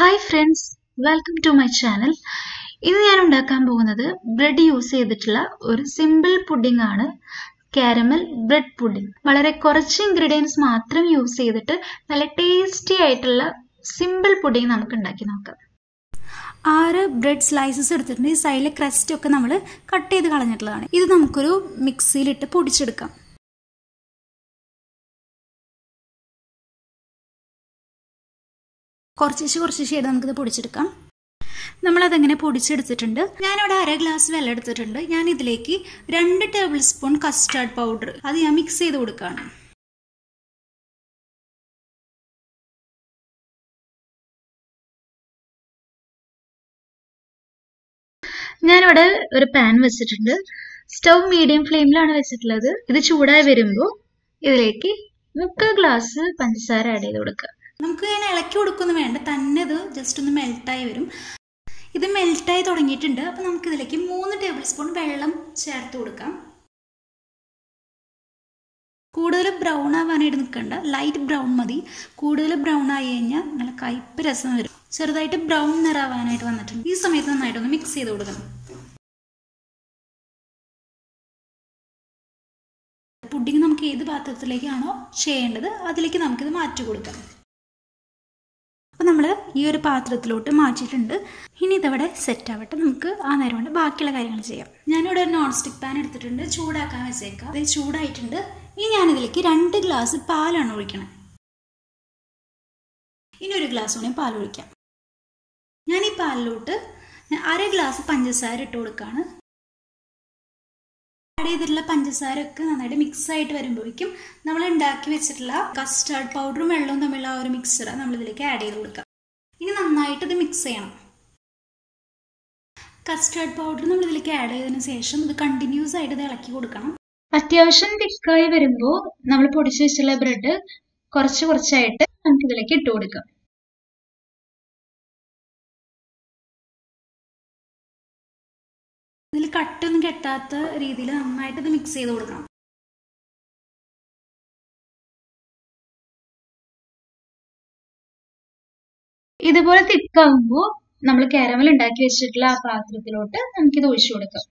hi friends welcome to my channel ഇന്ന് ഞാൻ ഉണ്ടാക്കാൻ പോകുന്നത് ബ്രെഡ് യൂസ് ചെയ്തിട്ടുള്ള ഒരു സിമ്പിൾ പുഡിംഗ് ആണ് കാരമൽ ബ്രെഡ് പുഡിംഗ് വളരെ കുറച്ച് ഇൻഗ്രീഡിയൻസ് മാത്രം യൂസ് ചെയ്തിട്ട് നല്ല ടേസ്റ്റി ആയിട്ടുള്ള സിമ്പിൾ പുഡിംഗ് നമുക്ക് ഉണ്ടാക്കി നോക്കാം ആറ് ബ്രെഡ് സ്ലൈസസ് എടുത്തിട്ടുണ്ട് ഈ സൈഡിലെ ക്രസ്റ്റ് ഒക്കെ നമ്മൾ കട്ട് ചെയ്ത് കളഞ്ഞിട്ടുള്ളതാണ് ഇത് നമുക്കൊരു മിക്സിയിലിട്ട് പൊടിച്ചെടുക്കാം കുറച്ച് കുറച്ച് ഷെയ്ഡ് നമുക്കിത് പൊടിച്ചെടുക്കാം നമ്മളതെങ്ങനെ പൊടിച്ചെടുത്തിട്ടുണ്ട് ഞാനിവിടെ അര ഗ്ലാസ് വെള്ളം എടുത്തിട്ടുണ്ട് ഞാൻ ഇതിലേക്ക് രണ്ട് ടേബിൾ സ്പൂൺ കസ്റ്റാർഡ് പൗഡർ അത് ഞാൻ മിക്സ് ചെയ്ത് കൊടുക്കുകയാണ് ഞാനിവിടെ ഒരു പാൻ വെച്ചിട്ടുണ്ട് സ്റ്റൗ മീഡിയം ഫ്ലെയിമിലാണ് വെച്ചിട്ടുള്ളത് ഇത് ചൂടായി വരുമ്പോൾ ഇതിലേക്ക് മുക്കാൽ ഗ്ലാസ് പഞ്ചസാര ആഡ് ചെയ്ത് കൊടുക്കുക നമുക്ക് ഞാൻ ഇളക്കി കൊടുക്കൊന്നും വേണ്ട തന്നെ ഇത് ജസ്റ്റ് ഒന്ന് മെൽട്ടായി വരും ഇത് മെൽട്ടായി തുടങ്ങിയിട്ടുണ്ട് അപ്പോൾ നമുക്ക് ഇതിലേക്ക് മൂന്ന് ടേബിൾ സ്പൂൺ വെള്ളം ചേർത്ത് കൊടുക്കാം കൂടുതൽ ബ്രൗൺ ആവാനായിട്ട് നിൽക്കണ്ട ലൈറ്റ് ബ്രൗൺ മതി കൂടുതൽ ബ്രൗൺ ആയി കഴിഞ്ഞാൽ നല്ല കയ്പ് രസം വരും ചെറുതായിട്ട് ബ്രൗൺ നിറാവാനായിട്ട് വന്നിട്ടുണ്ട് ഈ സമയത്ത് നന്നായിട്ടൊന്ന് മിക്സ് ചെയ്ത് കൊടുക്കണം പുഡിങ് നമുക്ക് ഏത് പാത്രത്തിലേക്കാണോ ചെയ്യേണ്ടത് അതിലേക്ക് നമുക്കിത് മാറ്റി കൊടുക്കാം അപ്പോൾ നമ്മൾ ഈ ഒരു പാത്രത്തിലോട്ട് മാറ്റിയിട്ടുണ്ട് ഇനി ഇതവിടെ സെറ്റ് ആവട്ടെ നമുക്ക് ആ നേരം കൊണ്ട് ബാക്കിയുള്ള കാര്യങ്ങൾ ചെയ്യാം ഞാനിവിടെ ഒരു നോൺ സ്റ്റിക്ക് പാൻ എടുത്തിട്ടുണ്ട് ചൂടാക്കാൻ വെച്ചേക്കാം അത് ചൂടായിട്ടുണ്ട് ഇനി ഞാനിതിലേക്ക് രണ്ട് ഗ്ലാസ് പാലാണ് ഒഴിക്കണത് ഇനി ഒരു ഗ്ലാസ് കൂടി പാൽ ഒഴിക്കാം ഞാൻ ഈ പാലിലോട്ട് അര ഗ്ലാസ് പഞ്ചസാര ഇട്ട് കൊടുക്കുകയാണ് ആഡ് ചെയ്തിട്ടുള്ള പഞ്ചസാര ഒക്കെ നന്നായിട്ട് മിക്സ് ആയിട്ട് വരുമ്പോഴേക്കും നമ്മൾ ഉണ്ടാക്കി വെച്ചിട്ടുള്ള കസ്റ്റാർഡ് പൗഡറും വെള്ളവും തമ്മിലുള്ള ആ ഒരു മിക്സർ നമ്മൾ ഇതിലേക്ക് ആഡ് ചെയ്ത് കൊടുക്കാം ഇനി നന്നായിട്ട് ഇത് മിക്സ് ചെയ്യണം കസ്റ്റാർഡ് പൗഡർ നമ്മൾ ഇതിലേക്ക് ആഡ് ചെയ്തതിന് ശേഷം ഇത് കണ്ടിന്യൂസ് ആയിട്ട് ഇത് ഇളക്കി കൊടുക്കണം അത്യാവശ്യം തിക്കായി വരുമ്പോൾ നമ്മൾ പൊടിച്ചു വെച്ചുള്ള ബ്രെഡ് കുറച്ച് കുറച്ചായിട്ട് നമുക്ക് ഇതിലേക്ക് ഇട്ട് കൊടുക്കാം ഇതിൽ കട്ടൊന്നും കെട്ടാത്ത രീതിയിൽ നന്നായിട്ട് ഇത് മിക്സ് ചെയ്ത് കൊടുക്കണം ഇതുപോലെ തിക്കാവുമ്പോൾ നമ്മൾ കാരമൽ ഉണ്ടാക്കി വെച്ചിട്ടുള്ള ആ പാത്രത്തിലോട്ട് നമുക്കിത് ഒഴിച്ചു കൊടുക്കാം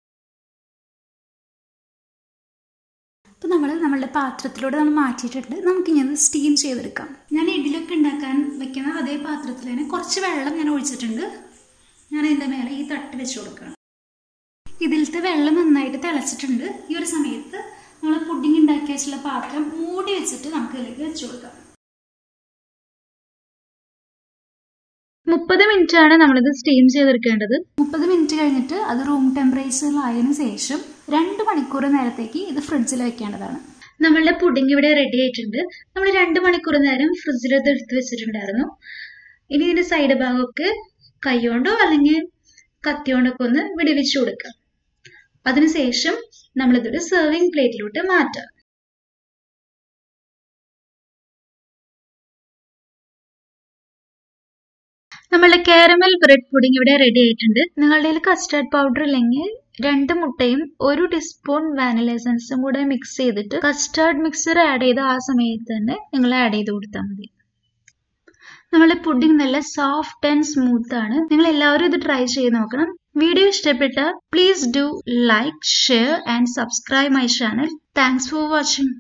അപ്പോൾ നമ്മൾ നമ്മളുടെ പാത്രത്തിലൂടെ നമ്മൾ മാറ്റിയിട്ടുണ്ട് നമുക്കിനി അത് സ്റ്റീം ചെയ്തെടുക്കാം ഞാൻ ഇഡ്ഡലിയൊക്കെ ഉണ്ടാക്കാൻ വെക്കുന്ന അതേ പാത്രത്തിൽ തന്നെ കുറച്ച് വെള്ളം ഞാൻ ഒഴിച്ചിട്ടുണ്ട് ഞാൻ ഇതിൻ്റെ മേലെ ഈ തട്ട് വെച്ച് കൊടുക്കുകയാണ് ഇതിലത്തെ വെള്ളം നന്നായിട്ട് തിളച്ചിട്ടുണ്ട് ഈ ഒരു സമയത്ത് നമ്മൾ പുഡിംഗ് ഉണ്ടാക്കി വെച്ചുള്ള പാത്രം മൂടി വെച്ചിട്ട് നമുക്ക് ഇതിലേക്ക് വെച്ച് കൊടുക്കാം മുപ്പത് മിനിറ്റ് ആണ് നമ്മളിത് സ്റ്റീം ചെയ്തെടുക്കേണ്ടത് മുപ്പത് മിനിറ്റ് കഴിഞ്ഞിട്ട് അത് റൂം ടെമ്പറേച്ചറിലായതിനു ശേഷം രണ്ട് മണിക്കൂർ നേരത്തേക്ക് ഇത് ഫ്രിഡ്ജിൽ വെക്കേണ്ടതാണ് നമ്മളുടെ പുഡിംഗ് ഇവിടെ റെഡി ആയിട്ടുണ്ട് നമ്മൾ രണ്ട് മണിക്കൂർ നേരം ഫ്രിഡ്ജിൽ ഇത് എടുത്ത് വെച്ചിട്ടുണ്ടായിരുന്നു ഇനി ഇതിന്റെ സൈഡ് ഭാഗമൊക്കെ കൈകൊണ്ടോ അല്ലെങ്കിൽ കത്തിയോണ്ടൊക്കെ ഒന്ന് വിടിവിച്ചു കൊടുക്കാം അതിനുശേഷം നമ്മളിതൊരു സെർവിങ് പ്ലേറ്റിലോട്ട് മാറ്റാം നമ്മളുടെ കാരമൽ ബ്രെഡ് പുഡിംഗ് ഇവിടെ റെഡി ആയിട്ടുണ്ട് നിങ്ങളുടെ കയ്യിൽ കസ്റ്റാർഡ് പൗഡർ ഇല്ലെങ്കിൽ രണ്ട് മുട്ടയും ഒരു ടീസ്പൂൺ വാനില എസൻസും കൂടെ മിക്സ് ചെയ്തിട്ട് കസ്റ്റാർഡ് മിക്സർ ആഡ് ചെയ്ത് ആ സമയത്ത് തന്നെ നിങ്ങൾ ആഡ് ചെയ്ത് കൊടുത്താൽ മതി നമ്മുടെ പുഡിംഗ് നല്ല സോഫ്റ്റ് ആൻഡ് സ്മൂത്ത് ആണ് നിങ്ങൾ എല്ലാവരും ഇത് ട്രൈ ചെയ്ത് നോക്കണം വീഡിയോ ഇഷ്ടപ്പെട്ട please do like share and subscribe my channel thanks for watching